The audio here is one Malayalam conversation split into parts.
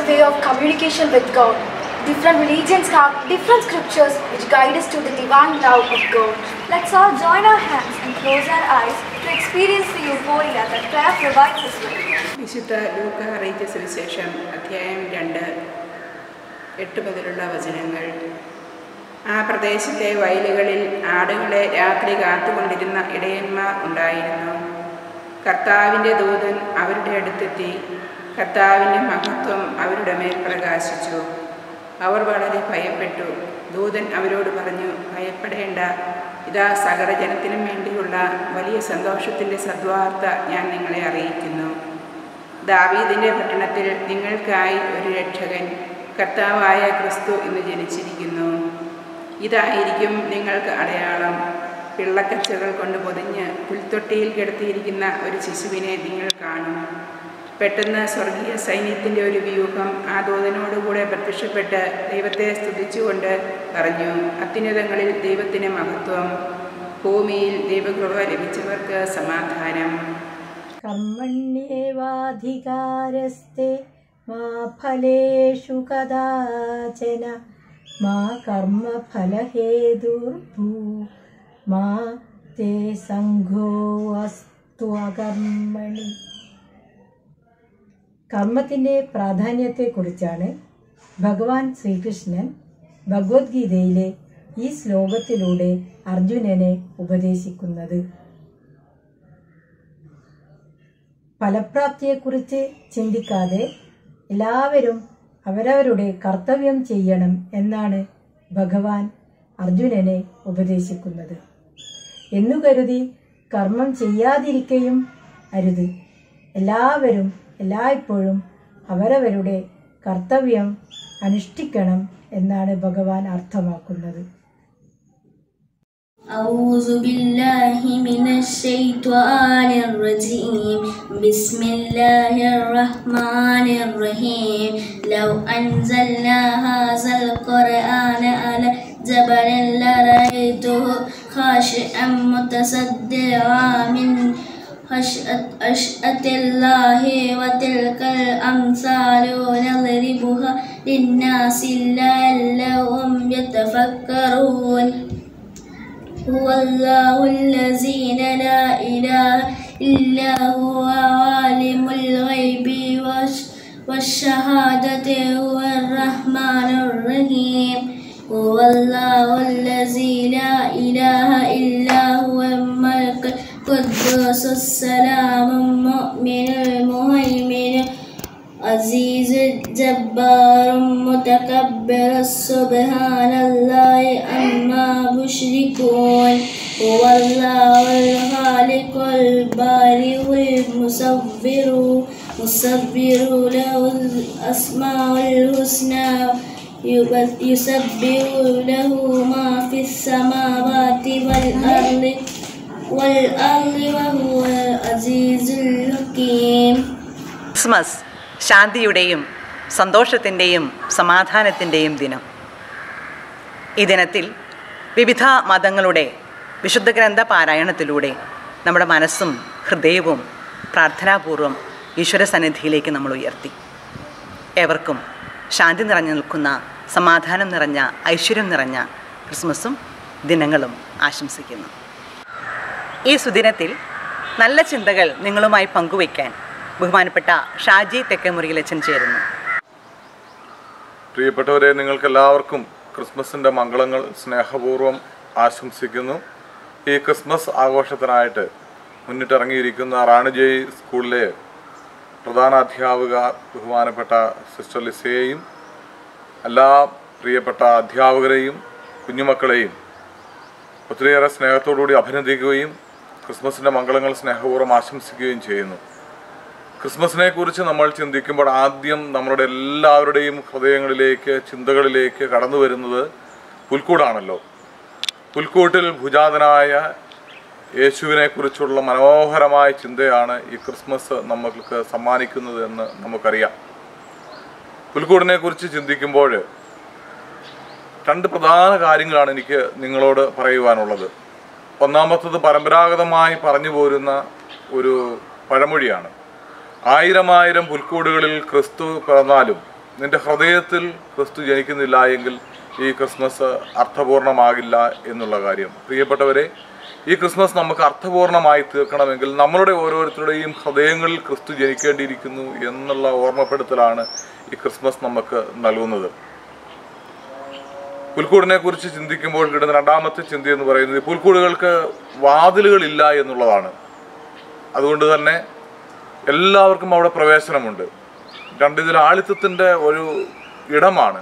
way of communication with God. Different religions have different scriptures which guide us to the divine love of God. Let's all join our hands and close our eyes to experience the euphoria that prayer provides us with. വിശുദ്ധ ലൂക്ക അറിയിച്ച സുവിശേഷം അധ്യായം രണ്ട് എട്ട് മുതലുള്ള വചനങ്ങൾ ആ പ്രദേശത്തെ വയലുകളിൽ ആടുകളെ രാത്രി കാത്തുകൊണ്ടിരുന്ന ഇടയന്മാർ ഉണ്ടായിരുന്നു കർത്താവിൻ്റെ ദൂതൻ അവരുടെ അടുത്തെത്തി കർത്താവിൻ്റെ മഹത്വം അവരുടെ മേൽ പ്രകാശിച്ചു അവർ വളരെ ഭയപ്പെട്ടു ദൂതൻ അവരോട് പറഞ്ഞു ഭയപ്പെടേണ്ട ഇതാ സകല ജനത്തിനും വേണ്ടിയുള്ള വലിയ സന്തോഷത്തിൻ്റെ സദ്വാർത്ത ഞാൻ നിങ്ങളെ അറിയിക്കുന്നു ദാവീദിൻ്റെ പട്ടണത്തിൽ നിങ്ങൾക്കായി ഒരു രക്ഷകൻ കർത്താവായ ക്രിസ്തു ഇന്ന് ജനിച്ചിരിക്കുന്നു ഇതായിരിക്കും നിങ്ങൾക്ക് അടയാളം പിള്ളക്കച്ചകൾ കൊണ്ട് പൊതിഞ്ഞ് പുൽത്തൊട്ടിയിൽ കിടത്തിയിരിക്കുന്ന ഒരു ശിശുവിനെ നിങ്ങൾ കാണും പെട്ടെന്ന് സ്വർഗീയ സൈന്യത്തിൻ്റെ ഒരു വ്യൂഹം ആ ദൂതനോടുകൂടെ പ്രത്യക്ഷപ്പെട്ട് ദൈവത്തെ സ്തുതിച്ചുകൊണ്ട് പറഞ്ഞു അത്യുന്നതങ്ങളിൽ ദൈവത്തിന് മഹത്വം ഭൂമിയിൽ ദൈവകൃപ ലഭിച്ചവർക്ക് സമാധാനം കർമ്മണ്യേവാധികാരസ്തെ മാ ഫലേഷു കദാചന മാ കർമ്മഫലഹേതുർഭൂ മാ തേ സംഘോ അസ്തു അകർമ്മണി കർമ്മത്തിൻ്റെ പ്രാധാന്യത്തെക്കുറിച്ചാണ് ഭഗവാൻ ശ്രീകൃഷ്ണൻ ഭഗവത്ഗീതയിലെ ഈ ശ്ലോകത്തിലൂടെ അർജുനനെ ഉപദേശിക്കുന്നത് ഫലപ്രാപ്തിയെക്കുറിച്ച് ചിന്തിക്കാതെ എല്ലാവരും അവരവരുടെ കർത്തവ്യം ചെയ്യണം എന്നാണ് ഭഗവാൻ അർജുനനെ ഉപദേശിക്കുന്നത് എന്നു കരുതി കർമ്മം ചെയ്യാതിരിക്കുകയും അരുത് എല്ലാവരും എല്ലായ്പ്പോഴും അവരവരുടെ കർത്തവ്യം അനുഷ്ഠിക്കണം എന്നാണ് ഭഗവാൻ അർത്ഥമാക്കുന്നത് أعوذ بالله من الشيطان الرجيم بسم الله الرحمن الرحيم لو أنزلنا هذا القرآن على جبل لرأيته خاشعا متصدعا من خشية خشية الله وتلك الأمثال نضربها للناس لعلهم يتفكرون هو الله الذي لا إله إلا هو عالم الغيب والش- والشهادة هو الرحمن الرحيم هو الله الذي لا إله إلا هو الملك القدوس السلام المؤمن المهيمن عزيز الجبار متكبر سبحان الله عما يشركون هو الله الخالق البارئ المصور مصور له الأسماء الحسنى يب- يسبح له ما في السماوات والأرض والأرض وهو العزيز الحكيم ക്രിസ്മസ് ശാന്തിയുടെയും സന്തോഷത്തിൻ്റെയും സമാധാനത്തിൻ്റെയും ദിനം ഈ ദിനത്തിൽ വിവിധ മതങ്ങളുടെ വിശുദ്ധ ഗ്രന്ഥ പാരായണത്തിലൂടെ നമ്മുടെ മനസ്സും ഹൃദയവും പ്രാർത്ഥനാപൂർവം ഈശ്വര സന്നിധിയിലേക്ക് നമ്മൾ ഉയർത്തി ഏവർക്കും ശാന്തി നിറഞ്ഞു നിൽക്കുന്ന സമാധാനം നിറഞ്ഞ ഐശ്വര്യം നിറഞ്ഞ ക്രിസ്മസും ദിനങ്ങളും ആശംസിക്കുന്നു ഈ സുദിനത്തിൽ നല്ല ചിന്തകൾ നിങ്ങളുമായി പങ്കുവയ്ക്കാൻ ബഹുമാനപ്പെട്ട ഷാജി തെക്കമുറിയിലച്ചൻ ചേരുന്നു പ്രിയപ്പെട്ടവരെ നിങ്ങൾക്കെല്ലാവർക്കും ക്രിസ്മസിൻ്റെ മംഗളങ്ങൾ സ്നേഹപൂർവ്വം ആശംസിക്കുന്നു ഈ ക്രിസ്മസ് ആഘോഷത്തിനായിട്ട് മുന്നിട്ടിറങ്ങിയിരിക്കുന്ന റാണിജയ് സ്കൂളിലെ പ്രധാന അധ്യാപിക ബഹുമാനപ്പെട്ട സിസ്റ്റർ ലിസയെയും എല്ലാ പ്രിയപ്പെട്ട അധ്യാപകരെയും കുഞ്ഞുമക്കളെയും ഒത്തിരിയേറെ സ്നേഹത്തോടുകൂടി അഭിനന്ദിക്കുകയും ക്രിസ്മസിൻ്റെ മംഗളങ്ങൾ സ്നേഹപൂർവ്വം ആശംസിക്കുകയും ചെയ്യുന്നു ക്രിസ്മസിനെ കുറിച്ച് നമ്മൾ ചിന്തിക്കുമ്പോൾ ആദ്യം നമ്മളുടെ എല്ലാവരുടെയും ഹൃദയങ്ങളിലേക്ക് ചിന്തകളിലേക്ക് കടന്നു വരുന്നത് പുൽക്കൂടാണല്ലോ പുൽക്കൂട്ടിൽ ഭുജാതനായ യേശുവിനെ കുറിച്ചുള്ള മനോഹരമായ ചിന്തയാണ് ഈ ക്രിസ്മസ് നമ്മൾക്ക് സമ്മാനിക്കുന്നത് എന്ന് നമുക്കറിയാം പുൽക്കൂടിനെ കുറിച്ച് ചിന്തിക്കുമ്പോൾ രണ്ട് പ്രധാന കാര്യങ്ങളാണ് എനിക്ക് നിങ്ങളോട് പറയുവാനുള്ളത് ഒന്നാമത്തത് പരമ്പരാഗതമായി പറഞ്ഞു പോരുന്ന ഒരു പഴമൊഴിയാണ് ആയിരം ആയിരം പുൽക്കൂടുകളിൽ ക്രിസ്തു പിറന്നാലും നിന്റെ ഹൃദയത്തിൽ ക്രിസ്തു ജനിക്കുന്നില്ല എങ്കിൽ ഈ ക്രിസ്മസ് അർത്ഥപൂർണമാകില്ല എന്നുള്ള കാര്യം പ്രിയപ്പെട്ടവരെ ഈ ക്രിസ്മസ് നമുക്ക് അർത്ഥപൂർണമായി തീർക്കണമെങ്കിൽ നമ്മളുടെ ഓരോരുത്തരുടെയും ഹൃദയങ്ങളിൽ ക്രിസ്തു ജനിക്കേണ്ടിയിരിക്കുന്നു എന്നുള്ള ഓർമ്മപ്പെടുത്തലാണ് ഈ ക്രിസ്മസ് നമുക്ക് നൽകുന്നത് പുൽക്കൂടിനെ കുറിച്ച് ചിന്തിക്കുമ്പോൾ കിട്ടുന്ന രണ്ടാമത്തെ ചിന്ത എന്ന് പറയുന്നത് ഈ പുൽക്കൂടുകൾക്ക് വാതിലുകളില്ല എന്നുള്ളതാണ് അതുകൊണ്ട് തന്നെ എല്ലാവർക്കും അവിടെ പ്രവേശനമുണ്ട് രണ്ട് ഇതിൽ ആളിത്തത്തിൻ്റെ ഒരു ഇടമാണ്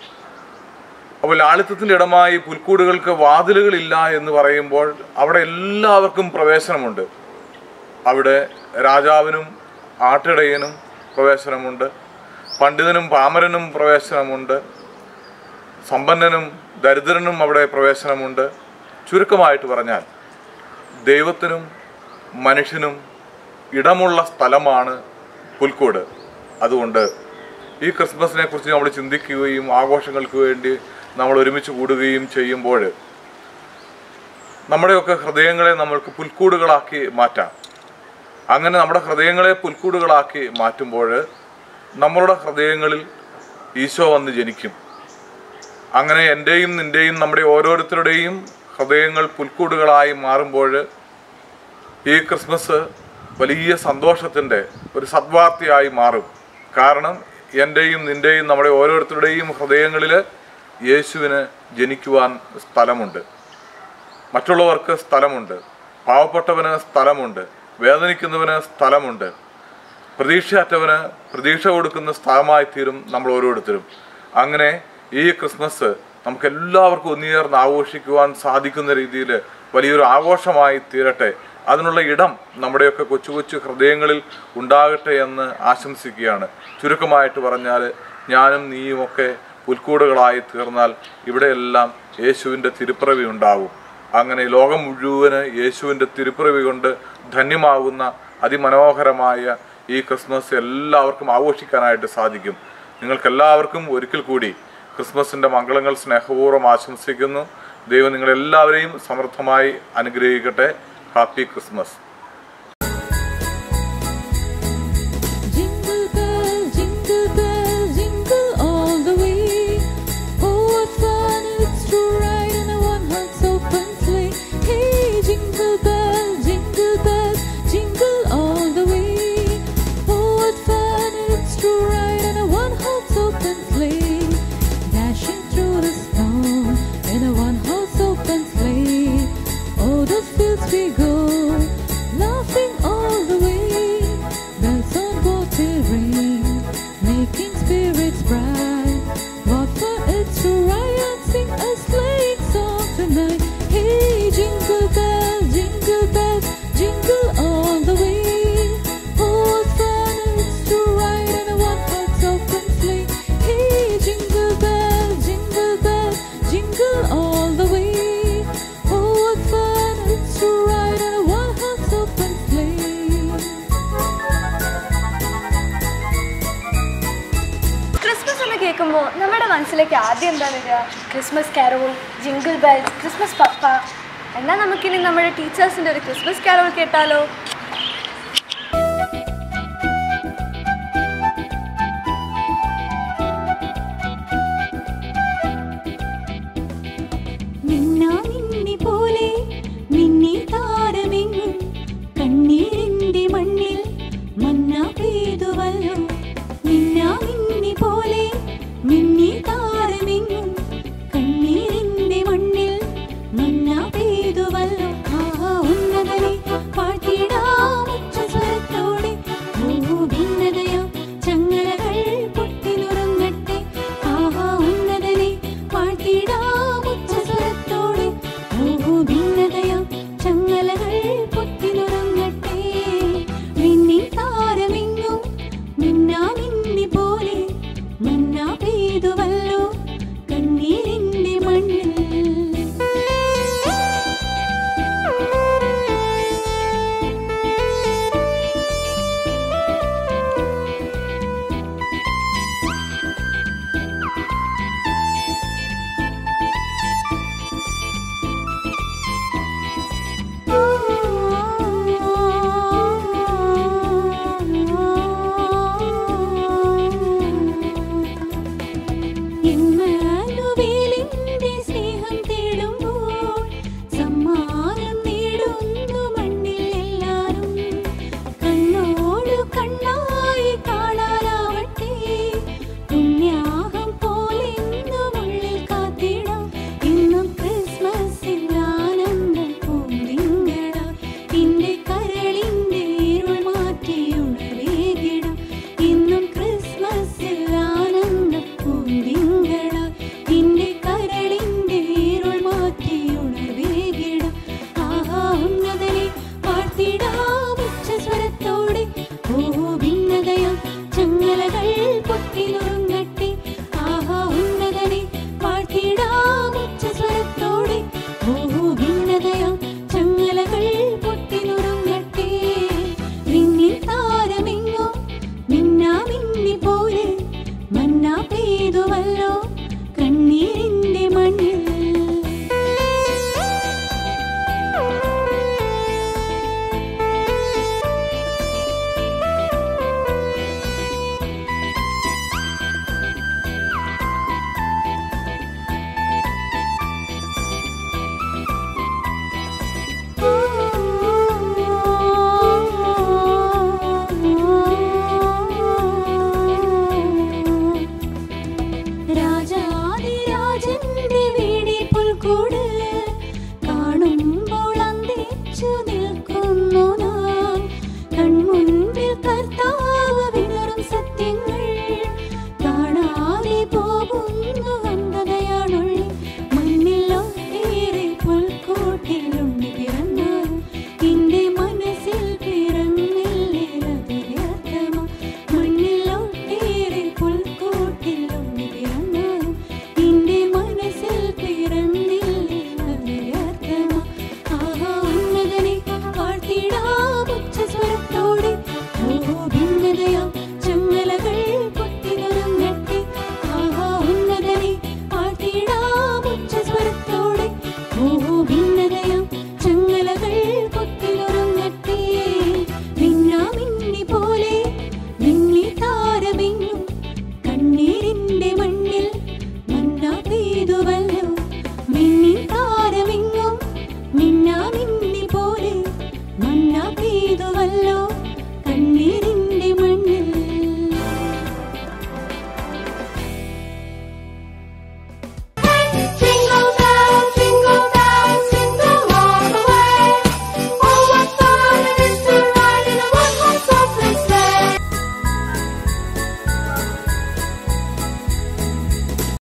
അപ്പോൾ ലാളിത്യത്തിൻ്റെ ഇടമായി പുൽക്കൂടുകൾക്ക് വാതിലുകളില്ല എന്ന് പറയുമ്പോൾ അവിടെ എല്ലാവർക്കും പ്രവേശനമുണ്ട് അവിടെ രാജാവിനും ആട്ടിടയനും പ്രവേശനമുണ്ട് പണ്ഡിതനും പാമരനും പ്രവേശനമുണ്ട് സമ്പന്നനും ദരിദ്രനും അവിടെ പ്രവേശനമുണ്ട് ചുരുക്കമായിട്ട് പറഞ്ഞാൽ ദൈവത്തിനും മനുഷ്യനും ഇടമുള്ള സ്ഥലമാണ് പുൽക്കൂട് അതുകൊണ്ട് ഈ ക്രിസ്മസിനെ കുറിച്ച് നമ്മൾ ചിന്തിക്കുകയും ആഘോഷങ്ങൾക്ക് വേണ്ടി നമ്മൾ ഒരുമിച്ച് കൂടുകയും ചെയ്യുമ്പോൾ നമ്മുടെയൊക്കെ ഹൃദയങ്ങളെ നമ്മൾക്ക് പുൽക്കൂടുകളാക്കി മാറ്റാം അങ്ങനെ നമ്മുടെ ഹൃദയങ്ങളെ പുൽക്കൂടുകളാക്കി മാറ്റുമ്പോൾ നമ്മളുടെ ഹൃദയങ്ങളിൽ ഈശോ വന്ന് ജനിക്കും അങ്ങനെ എൻ്റെയും നിൻ്റെയും നമ്മുടെ ഓരോരുത്തരുടെയും ഹൃദയങ്ങൾ പുൽക്കൂടുകളായി മാറുമ്പോൾ ഈ ക്രിസ്മസ് വലിയ സന്തോഷത്തിൻ്റെ ഒരു സദ്വാർത്തയായി മാറും കാരണം എൻ്റെയും നിൻ്റെയും നമ്മുടെ ഓരോരുത്തരുടെയും ഹൃദയങ്ങളിൽ യേശുവിന് ജനിക്കുവാൻ സ്ഥലമുണ്ട് മറ്റുള്ളവർക്ക് സ്ഥലമുണ്ട് പാവപ്പെട്ടവന് സ്ഥലമുണ്ട് വേദനിക്കുന്നവന് സ്ഥലമുണ്ട് പ്രതീക്ഷയറ്റവന് പ്രതീക്ഷ കൊടുക്കുന്ന സ്ഥലമായി തീരും നമ്മൾ ഓരോരുത്തരും അങ്ങനെ ഈ ക്രിസ്മസ് നമുക്ക് എല്ലാവർക്കും ഒന്നുചേർന്ന് ആഘോഷിക്കുവാൻ സാധിക്കുന്ന രീതിയിൽ വലിയൊരു ആഘോഷമായി തീരട്ടെ അതിനുള്ള ഇടം നമ്മുടെയൊക്കെ കൊച്ചു കൊച്ചു ഹൃദയങ്ങളിൽ ഉണ്ടാകട്ടെ എന്ന് ആശംസിക്കുകയാണ് ചുരുക്കമായിട്ട് പറഞ്ഞാൽ ഞാനും നീയുമൊക്കെ പുൽക്കൂടുകളായി തീർന്നാൽ ഇവിടെയെല്ലാം യേശുവിൻ്റെ തിരുപ്പിറവി ഉണ്ടാവും അങ്ങനെ ലോകം മുഴുവന് യേശുവിൻ്റെ തിരുപ്പിറവി കൊണ്ട് ധന്യമാകുന്ന അതിമനോഹരമായ ഈ ക്രിസ്മസ് എല്ലാവർക്കും ആഘോഷിക്കാനായിട്ട് സാധിക്കും നിങ്ങൾക്കെല്ലാവർക്കും ഒരിക്കൽ കൂടി ക്രിസ്മസിൻ്റെ മംഗളങ്ങൾ സ്നേഹപൂർവ്വം ആശംസിക്കുന്നു ദൈവം നിങ്ങളെല്ലാവരെയും സമൃദ്ധമായി അനുഗ്രഹിക്കട്ടെ happy Christmas Jingle bell, jingle bell, jingle all the way. Oh, what fun it's to ride in a one-horse open sleigh. Hey, jingle bell, jingle bell, jingle all the way. Oh, what fun it's to ride in a one-horse open sleigh. Dashing through the snow in a one-horse open sleigh. Oh, those fields we go, laughing all the way. Bells on bobtail ring, making spirits bright. What for it's to ride and sing a sleighing song tonight. Hey, jingle bell, jingle bell, jingle all the way. Oh, what fun it's to ride in a one-horse open sleigh. Hey, jingle bell, jingle bell, jingle all the way. Oh, what fun it's to ride in a one-horse open sleigh. Christmas എന്ന് കേൾക്കുമ്പോൾ നമ്മുടെ മനസ്സിലേക്ക് ആദ്യം എന്താ വരിക Christmas carol jingle bells Christmas പപ്പ എന്നാൽ നമുക്കിനി നമ്മുടെ ടീച്ചേഴ്സിൻ്റെ ഒരു ക്രിസ്മസ് കാരോൾ കേട്ടാലോ മിന്നാ മിന്നി പോലെ മിന്നി താരമെങ്ങും കണ്ണീരിന്റെ മണ്ണിൽ മന്ന പെയ്തുവല്ലോ മിന്നാ മിന്നി പോലെ മിന്നി താരമെങ്ങും കണ്ണീരിന്റെ മണ്ണിൽ മന്ന പെയ്തുവല്ലോ ആ ഉന്നതനെ പാട്ടിടാ എൻ്റെ മണ്ണിൽ